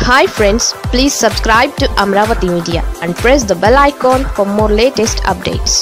hi friends please subscribe to Amaravati media and press the bell icon for more latest updates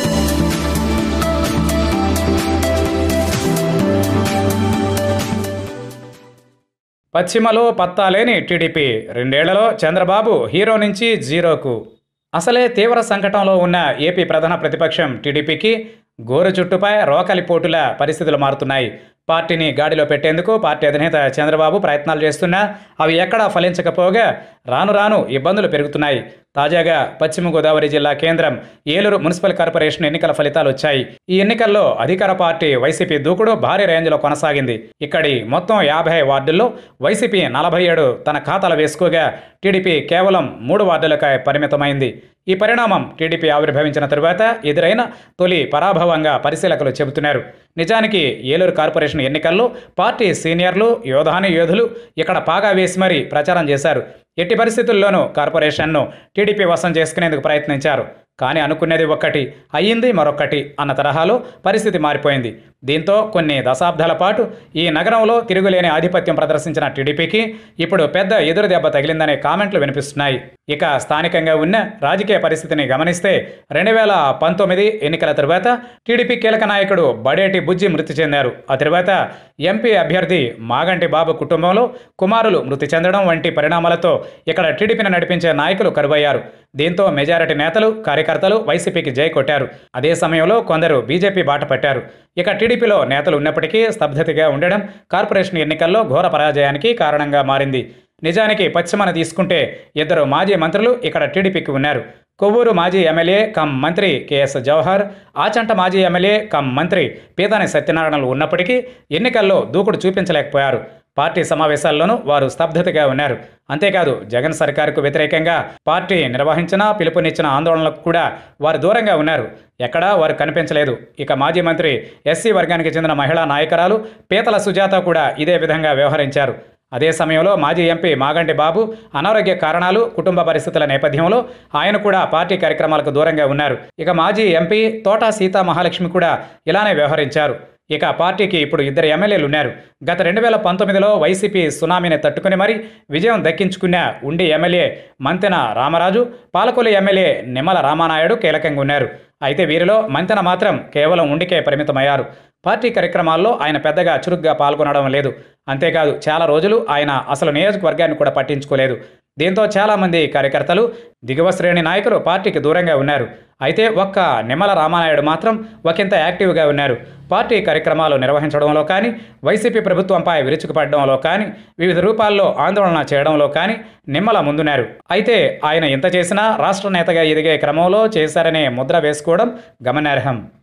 పశ్చిమలో పత్తాలేని TDP రెండేళ్లలో Chandrababu hero నుంచి జీరోకు అసలే తీవ్ర సంకటంలో ఉన్న ఏపీ ప్రధాన ప్రతిపక్షం టీడీపీకి గోరు చుట్టుపై రోకలి పోటుల పరిస్థితులు మారుతున్నాయి పార్టీని గాడిలో పెట్టేందుకు పార్టీ అధినేత చంద్రబాబు ప్రయత్నాలు చేస్తున్నా అవి ఎక్కడా ఫలించకపోగా రాను రాను ఇబ్బందులు పెరుగుతున్నాయి తాజాగా పశ్చిమ గోదావరి జిల్లా కేంద్రం ఏలూరు మున్సిపల్ కార్పొరేషన్ ఎన్నికల ఫలితాలు వచ్చాయి ఈ ఎన్నికల్లో అధికార పార్టీ వైసీపీ దూకుడు భారీ రేంజ్లో కొనసాగింది ఇక్కడి మొత్తం యాభై వార్డుల్లో వైసీపీ నలభై ఏడు తన ఖాతాలు వేసుకోగా టీడీపీ కేవలం మూడు వార్డులకై పరిమితమైంది ఈ పరిణామం టీడీపీ ఆవిర్భవించిన తరువాత ఎదురైన తొలి పరాభవంగా పరిశీలకులు చెబుతున్నారు నిజానికి ఏలూరు కార్పొరేషన్ ఎన్నికల్లో పార్టీ సీనియర్లు యోధాని యోధులు ఇక్కడ పాగా వేసి మరీ ప్రచారం చేశారు ఎట్టి పరిస్థితుల్లోనూ కార్పొరేషన్ను టీడీపీ వశం చేసుకునేందుకు ప్రయత్నించారు కానీ అనుకునేది ఒక్కటి అయ్యింది మరొక్కటి అన్న తరహాలో పరిస్థితి మారిపోయింది దీంతో కొన్ని దశాబ్దాల పాటు ఈ నగరంలో తిరుగులేని ఆధిపత్యం ప్రదర్శించిన టీడీపీకి ఇప్పుడు పెద్ద ఎదురు దెబ్బ తగిలిందనే కామెంట్లు వినిపిస్తున్నాయి ఇక స్థానికంగా ఉన్న రాజకీయ పరిస్థితిని గమనిస్తే రెండు వేల పంతొమ్మిది ఎన్నికల తరువాత టీడీపీ కీలక నాయకుడు బడేటి బుజ్జి మృతి చెందారు ఆ తరువాత ఎంపీ అభ్యర్థి మాగంటి బాబు కుటుంబంలో కుమారులు మృతి చెందడం వంటి పరిణామాలతో ఇక్కడ టీడీపీని నడిపించే నాయకులు కరువయ్యారు దీంతో మెజారిటీ నేతలు కార్యకర్తలు వైసీపీకి జై కొట్టారు అదే సమయంలో కొందరు బీజేపీ బాట పట్టారు ఇక టీడీపీలో నేతలు ఉన్నప్పటికీ స్తబ్దతగా ఉండడం కార్పొరేషన్ ఎన్నికల్లో ఘోర పరాజయానికి కారణంగా మారింది నిజానికి పశ్చిమన తీసుకుంటే ఇద్దరు మాజీ మంత్రులు ఇక్కడ టీడీపీకి ఉన్నారు కొవ్వూరు మాజీ ఎమ్మెల్యే కమ్ మంత్రి కెఎస్ జవహర్ ఆచంట మాజీ ఎమ్మెల్యే కమ్ మంత్రి పీతాని సత్యనారాయణలు ఉన్నప్పటికీ ఎన్నికల్లో దూకుడు చూపించలేకపోయారు పార్టీ సమావేశాల్లోనూ వారు స్తబ్దతగా ఉన్నారు అంతేకాదు జగన్ సర్కారుకు వ్యతిరేకంగా పార్టీ నిర్వహించిన పిలుపునిచ్చిన ఆందోళనలకు కూడా వారు దూరంగా ఉన్నారు ఎక్కడా వారు కనిపించలేదు ఇక మాజీ మంత్రి ఎస్సీ వర్గానికి చెందిన మహిళా నాయకురాలు పీతల సుజాత కూడా ఇదే విధంగా వ్యవహరించారు అదే సమయంలో మాజీ ఎంపీ మాగంటి బాబు అనారోగ్య కారణాలు కుటుంబ పరిస్థితుల నేపథ్యంలో ఆయన కూడా పార్టీ కార్యక్రమాలకు దూరంగా ఉన్నారు ఇక మాజీ ఎంపీ తోటా సీతా మహాలక్ష్మి కూడా ఇలానే వ్యవహరించారు ఇక పార్టీకి ఇప్పుడు ఇద్దరు ఎమ్మెల్యేలు ఉన్నారు గత రెండు వేల పంతొమ్మిదిలో వైసీపీ సునామీని తట్టుకుని మరీ విజయం దక్కించుకున్న ఉండి ఎమ్మెల్యే మంతెన రామరాజు పాలకొల్లు ఎమ్మెల్యే నిమ్మల రామానాయుడు కీలకంగా ఉన్నారు అయితే వీరిలో మంతెన మాత్రం కేవలం ఉండికే పరిమితమయ్యారు పార్టీ కార్యక్రమాల్లో ఆయన పెద్దగా చురుగ్గా పాల్గొనడం లేదు అంతేకాదు చాలా రోజులు ఆయన అసలు నియోజకవర్గాన్ని కూడా పట్టించుకోలేదు దీంతో చాలామంది కార్యకర్తలు దిగువ శ్రేణి నాయకులు పార్టీకి దూరంగా ఉన్నారు అయితే ఒక్క నిమ్మల రామానాయుడు మాత్రం ఒకంత యాక్టివ్గా ఉన్నారు పార్టీ కార్యక్రమాలు నిర్వహించడంలో కానీ వైసీపీ ప్రభుత్వంపై విరుచుకుపడడంలో కానీ వివిధ రూపాల్లో ఆందోళన చేయడంలో కానీ నిమ్మల ముందున్నారు అయితే ఆయన ఇంత చేసినా రాష్ట్ర నేతగా ఎదిగే క్రమంలో చేశారనే ముద్ర వేసుకోవడం గమనార్హం